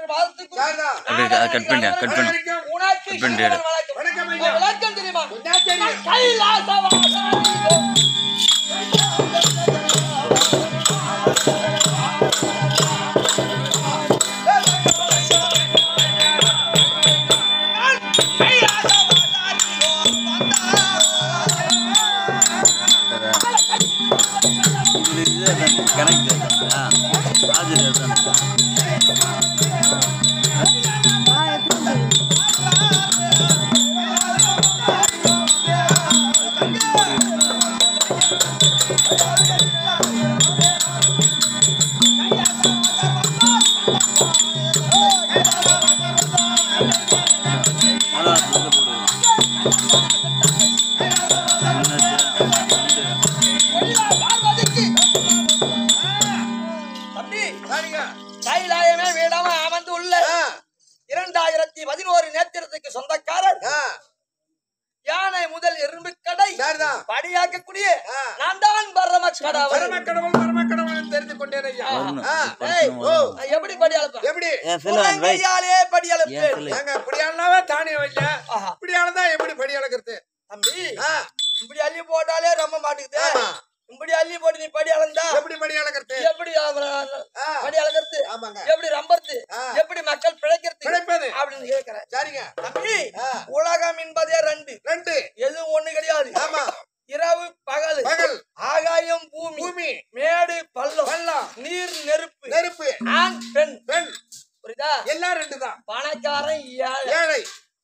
மாதத்துக்கு சரிதான். அப்படியே க- cut பண்ணியா, cut பண்ணு. வணக்கம். உனக்கு cut பண்ணிடு. சிவன் வணக்கம். வணக்கம் ஐயா. உன் விளக்கம் தெரியுமா என்ன தெரியும்? கைலாசவாசாரியோ. கைலாசவாசாரியோ இது இதுதான் கனெக்ட் சார்ஜர் தான் பார்வதிக்கு தம்பி சரிங்க. கைலாயமே வீடாம அமர்ந்து உள்ள ஆ, இரண்டாயிரத்தி பதினோரு நேத்திரத்துக்கு சொந்தக்காரர் ஆ, யானை முதல் எறும்பு கடை சரிதான். படியாக்கக்கூடிய ஆ. நான் தான் பரம கடவுள் பரமக்கடவுள், பரமக்கடவுள் தெரிந்து கொண்டேன் ஐயா. வரணும். ஆ, ஏய், ஓ, நான் எப்படி படி அளப்பேன் எப்படி ஏன் செல்வன் ரைட் கையாலே படி ஏன் அளப்பேன் சொல்லு நாங்க இப்படி ஆளாவே தானியம் வைக்க ஆஹா. இப்படி ஆளதா எப்படி படி அளக்கிறது தம்பி ஆ, இப்படி அள்ளி போட்டாலே ரொம்ப மாட்டுக்குது ஆமா. இப்படி அள்ளி போட்டு நீ படி அளந்தா எப்படி படி அளக்கிறது எப்படி அவர- ஆ, படி அளக்கிறது ஆமாங்க எப்படி ரம்பறது ஆ. எப்படி மக்கள் பிழைக்கிறது பிழைப்பது. அப்படின்னு கேட்கிறேன் சரிங்க தம்பி ஆ. உலகம் என்பதே ரெண்டு ரெண்டு எதுவும் ஒண்ணு கிடையாது ஆமா இரவு பகல் பகல் ஆகாயம் பூமி பூமி மேடு பள்ளம் பள்ளம் நீர் நெருப்பு நெருப்பு ஆண் பெண் பெண் புரியுதா எல்லாம் ரெண்டு தான் பணக்காரன் ஏழை ஏழை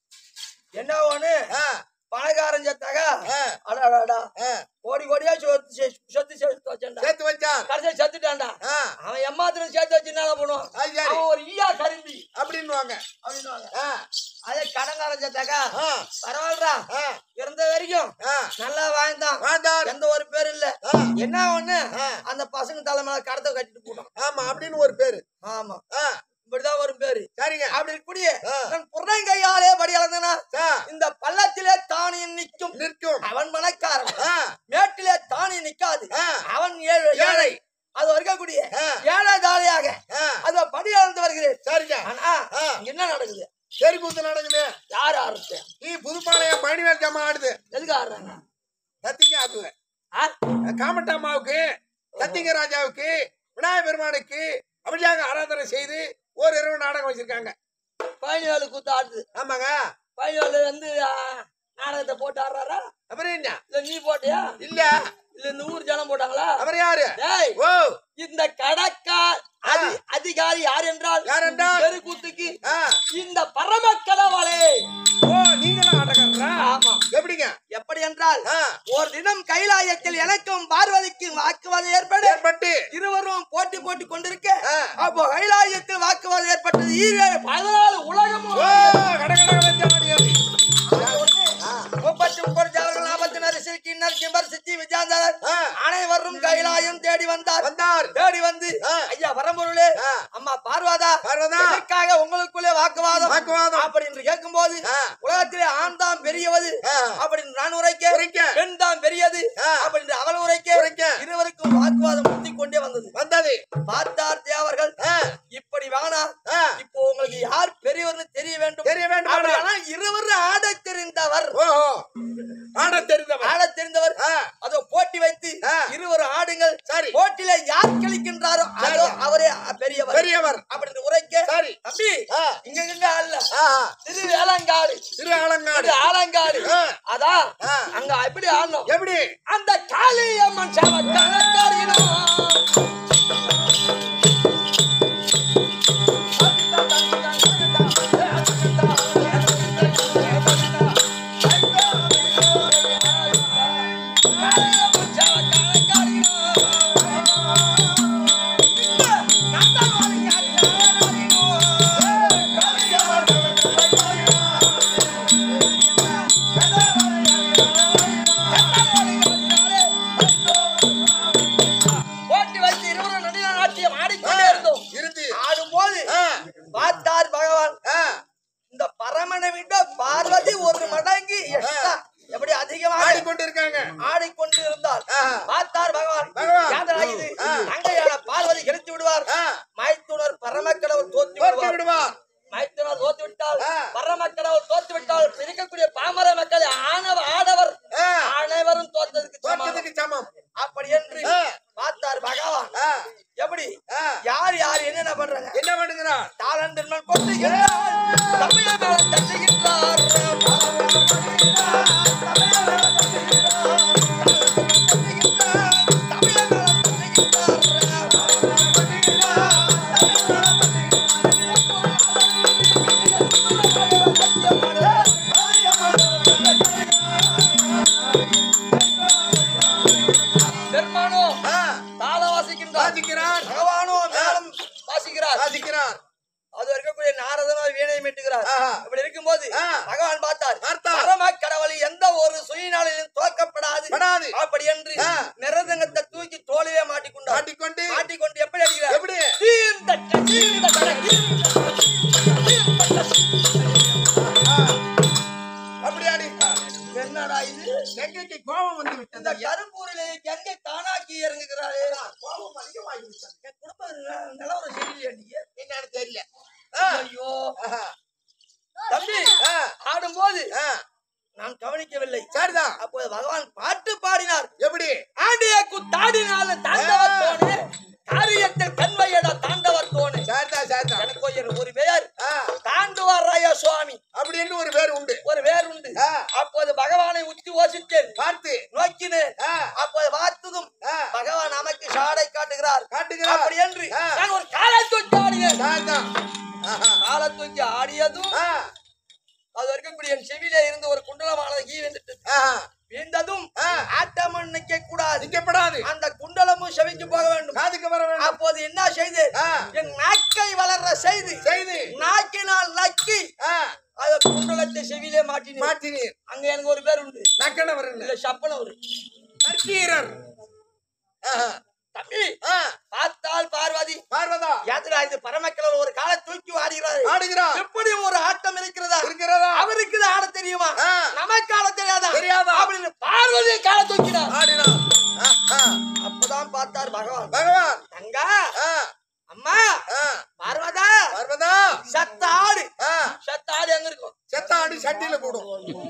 என்ன ஒண்ணு ஆ, பணக்காரன் செத்தாக்கா ஆ, அடாடாடா ஆ, கோடி கோடியா சொத்து செ- சொத்து சேர்த்து வச்சான்டா சேர்த்து வச்சான் கடைசியா செத்துட்டான்டா ஆ, அவன் எம்மாத்திரம் சேர்த்து வச்சு என்ன பண்ணுவான் அது சரி. அவன் ஒரு ஈயா கரும்பி அப்படின்னுவாங்க அப்படின்னுவாங்க ஆ, அதே கடன்காரன் செத்தாக்கா ஆ, பரவாயில்லடா ஆ, இருந்த வரைக்கும் ஆ, நல்லா வாழ்ந்தான் வாழ்ந்தார். எந்த ஒரு பேர் இல்ல ஆ, என்ன ஒண்ணு ஆ. அந்த பசங்க தலைமையில கடத்தை கட்டிட்டு போட்டான் ஆமா அப்படின்னு ஒரு பேரு ஆமா ஆ, இப்படிதான் வரும் பேரு சரிங்க அப்படி இருக்கக்கூடிய ஆ. நான் புறங்கையாலே படி அளந்தனா ஆ, இந்த பள்ளத்திலே தானியம் நிற்கும் நிற்கும் அவன் மனக்காரன் ஆ, மேட்டிலே தானியம் நிக்காது ஆ, அவன் ஏழை ஏழை. ஏழை அது இருக்கக்கூடிய ஆ. ஏழை தாலியாக ஆ, அத படி அளந்து வருகிறேன் சரிங்க ஆனா ஆ. இங்க என்ன நடக்குது சரி கூத்து நடக்குது யார் ஆடுறது நீ புதுப்பாளையம் மணிவேல் ஜாமா ஆடுது எதுக்கு ஆடுறாங்க சத்திங்க ஆடுது ஆ? காமட்டாமாவுக்கு சத்திங்க ராஜாவுக்கு விநாயகர் பெருமானுக்கு அப்படியாக ஆராதனை செய்து ஒரு இரவு நாடகம் வச்சிருக்காங்க பதினேழு கூத்து ஆடுது ஆமாங்க பதினேழு வந்து ஆ, நாடகத்தை போட்டு ஆடுறாரா அப்புறம் என்ன இல்ல நீ போட்டியா இல்ல இல்ல இந்த ஊர் ஜனம் போட்டாங்களா அவர் யாரு டேய் ஓ இந்த கடக்கார் அதி அதிகாரி யார் என்றால் யார் என்றால்? தெருக்கூத்துக்கு ஆ, இந்த பரம கடவுளே ஓ நீங்களும் ஆட்டக்காரரா ஆமா எப்படிங்க எப்படி என்றால் ஆ, ஒரு தினம் கைலாயத்தில் எனக்கும் பார்வதிக்கும் வாக்குவாதம் ஏற்பட ஏற்பட்டு இருவரும் போட்டி போட்டு கொண்டிருக்க ஆ. அப்போ கைலாயத்தில் வாக்குவாதம் ஏற்பட்டது ஈரேழு பதினாலு உலகமும் ஓ கடகடகடன்னு ஆடியது. முப்பத்தி முப்பது ஜாவர்கள் நாற்பத்தி சிறுக்கினர் கிம்பர் சித்தி விஜயாந்தரர் ஆ, அனைவரும் கைலாயம் தேடி வந்தார் வந்தார் தேடி வந்து ஆ. ஐயா வரம்பொருளே ஆ. அம்மா பார்வதா பார்வதா. எதற்காக உங்களுக்குள்ளே வாக்குவாதம் வாக்குவாதம். அப்படின்னு கேட்கும்போது ஆ. உலகத்திலே ஆண் தான் பெரியவது ஆ. அப்படின்னு நான் உரைக்க உரைக்க. பெண் தான் பெரியது ஆ. அப்படின்னு அவள் உரைக்க உரைக்க. இருவருக்கும் வாக்குவாதம் முத்தி கொண்டே வந்தது வந்தது பார்த்தார் தேவர்கள் ஆ, இப்படி வேணா ஆ, இப்போ உங்களுக்கு யார் பெரியவர்னு தெரிய வேண்டும் தெரிய வேண்டும் அப்படி ஆனால். ஆனால் இருவரும் ஆடத் தெரிந்தவர் ஓஹோ ஆட தெரிந்தவன் ஆடத் தெரிந்தவர் ஆ, அதோ போட்டி வைத்து ஆ. இருவரும் ஆடுங்கள் சரி. போட்டியில யார் கழிக்கின்றாரோ அதோ சரி. அவரே பெரியவர் பெரியவர் அப்படின்னு உரைக்க சரி. தம்பி ஆ. இங்க இங்க அல்ல ஆ, திரு வேலங்காடு திரு ஆலங்காடு திரு ஆலங்காடு ஆ. அதான் ஆ. அங்க எப்படி ஆடணும் எப்படி அந்த காளியம்மன் சமக்காரியினோ பாலந்தன்மன் கொட்டுகிறார் தமிழ மேல தட்டுகின்றார் தமிழ மேல பெருமானோ ஆ, தாள வாசிக்கின்றார் வாசிக்கிறான் பகவானோ மேலம் வாசிக்கிறார் வாசிக்கிறான் அது இருக்கக்கூடிய நாரதனா வீணை மீட்டுகிறார் ஆஹா. இப்படி இருக்கும்போது ஆ. பகவான் பார்த்தார் பார்த்தார். பரம கடவுளை எந்த ஒரு சுயநாளிலும் தோற்கப்படாது படாது. அப்படி என்று ஆ. நிரதங்கத்தை தூக்கி தோளிலே மாட்டிக்கொண்டார் மாட்டிக்கொண்டு மாட்டிக்கொண்டு எப்படி அடிக்கிறார் எப்படி தீர்ந்தட்ட, தீர்ந்தட்ட, தீர்ந்தட்ட, அப்படி ஆடி என்னடா இது கங்கைக்கு கோபம் வந்து இந்த விட்டது கருப்பூரிலே கங்கை தானாக்கி இறங்குகிறாரே கோபம் அதிகமாகி விட்டது என் குடும்ப ந- நிலவரம் சரியில்லையா நீங்க என்னன்னு தெரியல ஆ, ஐயோ ஆஹா, தம்பி ஆ, ஆடும்போது ஆ, நான் கவனிக்கவில்லை சரிதான் அப்போது பகவான் பாட்டு பாடினார் எப்படி ஆண்டிய குத்தாடினால தாண்டவத்தோனே காரியத்தில் கண்வையடா தாண்டவத்தோனே சரிதான் சரிதான் எனக்கு ஒரு- ஒரு பேர் ஆ, தாண்டுவாராய சுவாமி அப்படின்னு ஒரு பேர் உண்டு ஒரு பேர் உண்டு ஆ. அப்போது பகவானை உச்சி யோசித்தேன் பார்த்து நோக்கினேன் ஆ, அப்போது பார்த்ததும் ஆ, பகவான் நமக்கு சாடை காட்டுகிறார் காட்டுகிறார் அப்படி என்று ஆ. நான் ஒரு காலை தூக்கி ஆடினேன் சரிதான் ஆஹா, காலை தூக்கி ஆடியதும் ஆ, அது இருக்கக்கூடிய என் செவியிலே இருந்து ஒரு குண்டலமானது கீ வந்துட்டு ஆஹா, வீழ்ந்ததும் ஆ. ஆட்டமன் நிக்க கூடாது நிக்கப்படாது அந்த குண்டலமும் செவிக்கு போக வேண்டும் காதுக்கு வர வேண்டும் அப்போது என்ன செய்து ஆ. என் நாக்கை வளர்ற செய்து செய்து நாக்கினால் நக்கி ஆ, அத குண்டலத்தை செவியிலே மாட்டினேன் மாற்றினீர் அங்க எனக்கு ஒரு பேர் உண்டு நக்கணவர் இல்ல சப்பன ஒரு நற்கீரர் ஆஹா, தம்பி ஆ, பார்த்தால் பார்வதி பார்வதா யாத்திரா இது பரமக்கிழவர் ஒரு காலை தூக்கி ஆடுகிறாரு ஆடுகிறார் எப்படி ஒரு ஆட்டம் இருக்கிறதா இருக்கிறதா அவருக்கு இது ஆட தெரியுமா ஆ. நமக்கு ஆட தெரியாதா தெரியாதா? அப்படின்னு பார்வதி காலை தூக்கினார் ஆடினார் ஆ, ஆ. அப்பதான் பார்த்தார் பகவான் பகவான் தங்கா ஆ, அம்மா ஆ, பார்வதா பார்வதா சத்த ஆடு ஆ, சத்த ஆடு எங்க இருக்கும் செத்தாடி சட்டியில போடும்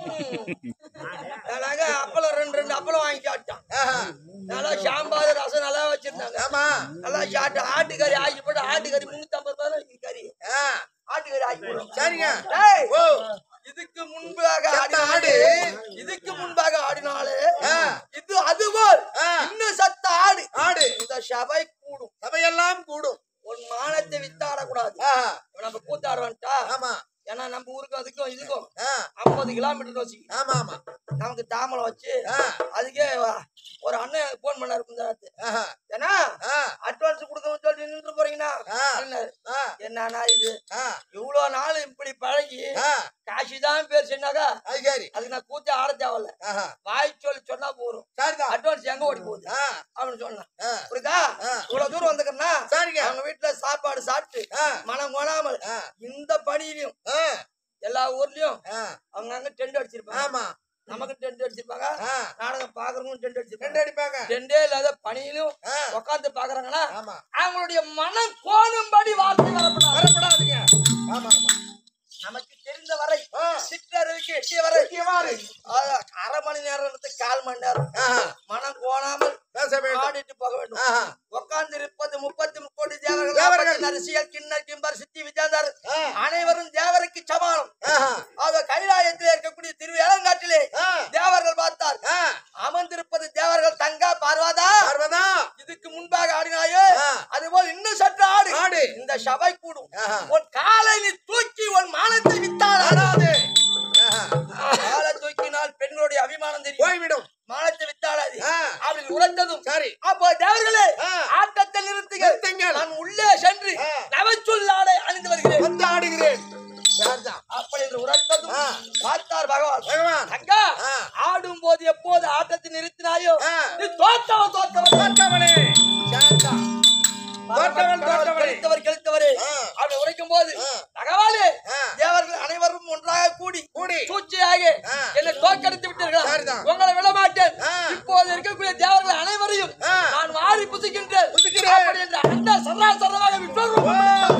அழகா அப்பளம் ரெண்டு ரெண்டு அப்பளம் வாங்கி சாப்பிட்டான் ஆஹா, நல்லா சாம்பார் ரசம் நல்லா வச்சிருந்தாங்க ஆமா நல்லா சாப்பிட்டு ஆட்டுக்கறி ஆக்கி போட்டு ஆட்டுக்கறி முன்னூத்தி ஐம்பது ரூபாய் கறி ஆ, ஆட்டுக்கறி ஆக்கி போடுவோம் சரிங்க டேய், ஓ இதுக்கு முன்பாக செத்த ஆடினாலே ஆடு. இதுக்கு முன்பாக ஆடினாலே ஆ. இது அதுபோல் ஆ. இன்னும் சத்த ஆடு ஆடு இந்த சபை கூடும் சபையெல்லாம் கூடும் உன் மானத்தை வித்தாடக்கூடாது ஆஹா, நம்ம கூத்தாடுவான்ட்டா ஆமா ஏன்னா நம்ம ஊருக்கும் அதுக்கும் இதுக்கும் ஆ, ஐம்பது கிலோமீட்டர் வச்சுக்க ஆமா ஆமா நமக்கு தாமலை வச்சு ஆ, அதுக்கே வ- ஒரு அண்ணன் போன் பண்ணாரு கொஞ்ச நேரத்து ஆஹா, ஏன்னா ஆ, அட்வான்ஸ் கொடுக்கணும்னு சொல்லிட்டு நின்று போறீங்கன்னா ஆ. அப்படின்னாரு. ஆ, என்னன்னா இது ஆ, இவ்வளவு நாள் இப்படி பழகி ஆ, காசு தான் பேர் சொன்னாக்கா அது சரி அதுக்கு நான் கூத்தி ஆட தேவையில்ல ஆஹா, வாய் சொல்லி சொன்னா போதும் சரிதான் அட்வான்ஸ் எங்க ஓடி போகுது ஆ, அப்படின்னு சொன்னான் ஆ, புரியுதா ஆ. இவ்வளவு தூரம் வந்துக்கிறனா சரிங்க அவங்க வீட்டுல சாப்பாடு சாப்பிட்டு ஆ, மனம் கொணாமல் ஆ, இந்த பணியிலையும் ஆ, எல்லா ஊர்லயும் ஆ, அவங்க அங்க டென்ட் அடிச்சிருப்பாங்க ஆமா நமக்கு டென்ட் அடிச்சிருப்பாங்க ஆ, நாடகம் பாக்குறவங்க டென்ட் ரெண்டு அடிச்சிருப்பாங்க அடிப்பாங்க டென்டே இல்லாத பணியிலும் ஆ, உட்காந்து பாக்குறாங்கன்னா ஆமா அவங்களுடைய மனம் கோணும்படி வார்த்தை வரப்படாது வரப்படாதுங்க ஆமா ஆமா நமக்கு தெரிந்த வரை ஆ, சிற்றறிவுக்கு எட்டிய வரை எவ்வாறு? அது அரை மணி நேரம் கால் மணி நேரம் ஆஹா, மனம் கோணாமல் பேச வேண்டும் ஆடிட்டு போக வேண்டும் ஆஹா, உட்கார்ந்து இருப்பது முப்பத்தி கோடி தேவர்கள் தேவர்கள். நாற்பத்தி அரசியல் கிண்ணர் கிம்பர் சித்தி விஜயந்தர் ஆ, அனைவரும் தேவருக்கு சமானம் ஆஹா, ஆக கைலாயத்திலே இருக்கக்கூடிய திரு இளங்காட்டிலே ஆ, தேவர்கள் பார்த்தார் ஆ, அமர்ந்திருப்பது தேவர்கள் தங்கா பார்வாதா பார்வதா இதுக்கு முன்பாக ஆடினாயே ஆ. அதுபோல் இன்னும் சற்று ஆடு ஆடு. இந்த சபை கூடும் ஆஹா. உன் காலை நீ தூக்கி உன் மானத்தை வித்தாடா ஆடாது ஆஹா, காலை தூக்கினால் பெண்களுடைய அபிமானம் தெரியும் போய்விடும் மானத்தை வித்தாடாது ஆ. அப்படி உரைத்ததும் சரி அப்போ தேவர்களே ஆ. ஆட்டத்தை நிறுத்துங்கள் நிறுத்துங்கள். நான் உள்ளே சென்று ஆ. நவச்சொல்லாடை அணிந்து வருகிறேன் வந்து ஆடுகிறேன் சரிதான் அப்படி என்று உரைத்ததும் ஆ. பார்த்தார் பகவான் பகவான் அக்கா ஆ. ஆடும் போது எப்போது ஆட்டத்தை நிறுத்தினாயோ ஆ. நீ தோத்தவன் தோத்தவன் தோற்றவனே சரிதான் தோற்றவன் தோற்றவனே கெழுத்தவர் கெழுத்தவரே ஆ. அப்படி உரைக்கும் போது ஆ. பகவானே ஆ. தேவர்கள் அனைவரும் ஒன்றாக கூடி கூடி சூழ்ச்சியாக ஆ. என்னை தோற்கடித்து விட்டீர்களா சரிதான். உங்களை விட மாட்டேன் ஆ. இப்போது இருக்கக்கூடிய தேவர்கள் அனைவரையும் ஆ. நான் வாரி புசிக்கின்றேன் புசிக்கிறேன். அப்படி என்று அந்த சர்வா சர்வமாக விஸ்வரூபம்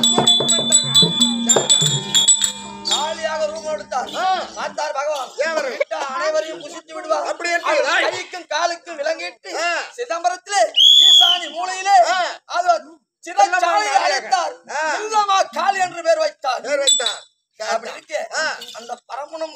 காலியாக ரூபம் எடுத்தார் ஆ. பார்த்தார் பகவான் தேவர்கள். விட்ட அனைவரையும் புசித்து விடுவார் அப்படி என்று அவர் ராய். கைக்கும் காலுக்கும் விலங்கிட்டு ஆ. சிதம்பரத்திலே ஈசானி மூலையிலே ஆ. அவர் சிறைச்சாலையை செல்லமா அழைத்தார் ஆ. செல்லமா காளி என்று பேர்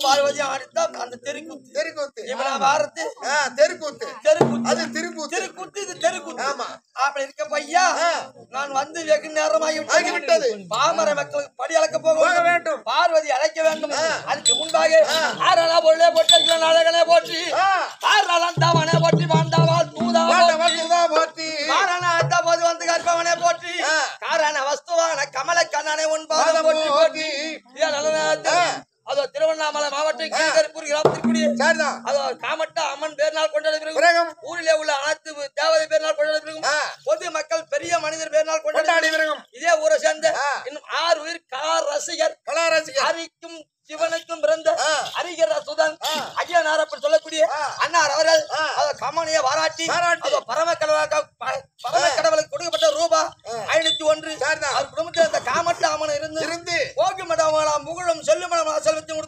பார்வதியும் ஆடித்தான் அந்த தெருக்கூத்து தெருக்கூத்து இவன வாரத்து ஆ, தெருக்கூத்து தெருக்கூத்து அது திருக்கூத்து தெருக்கூத்து இது தெருக்கூத்து ஆமா. அப்படி இருக்க பையா ஆ. நான் வந்து வெகு நேரமாகி ஆகிவிட்டது. பாமர மக்களுக்கு படி அளக்க போக போக வேண்டும். பார்வதி அழைக்க வேண்டும் ஆ. அதுக்கு முன்பாக ஆரணா பொருளே போட்டி நாடகனே போற்றி ஆ. ஆரணம் தாவனே போற்றி வாழ்ந்தாவால் தூதா வாண்டவா போற்றி தூதா போற்றி காரண போது வந்து கற்பவனே போற்றி ஆ. காரண வஸ்துவான கமல கண்ணனை உன் பாதம் பாதம் போற்றி போற்றி போற்றி ஏன் நல்ல நேரத்தில் ஆ. அதோ திருவண்ணாமலை மாவட்டம் கீழ்கருப்பூர் கிராமத்திற்குரிய சரிதான் அதோ காமட்ட அம்மன் பேர்நாள் கொண்டாட பிறகு பிறகும் ஊரிலே உள்ள அனைத்து தேவதை பேர்நாள் கொண்டாட பிறகும் ஆ. பொது மக்கள் பெரிய மனிதர் பேர்நாள் கொண்டாடி கொண்டாடி பிறகும் இதே ஊரை சேர்ந்த ஆ. இன்னும் ஆறு உயிர் கார் ரசிகர் கலாரசிகர் ஹரிக்கும் சிவனுக்கும் பிறந்த ஆ. ஹரிகர சுதன் ஆ. ஐயனார் அப்படி சொல்லக்கூடிய ஆ. அன்னார் அவர்கள் ஆ. அதோ கமனிய பாராட்டி பாராட்டி. அதோ பரம கடவுளாக பரம கடவுளுக்கு கொடுக்கப்பட்ட ரூபா ஐநூத்தி ஒன்று சரிதான். அவர் குடும்பத்தில் இந்த காமட்ட அம்மன் இருந்து இருந்து போகி மடமாலாம் முகுழும் செல்லுமடம் செல்வத்தையும் கொடுத்து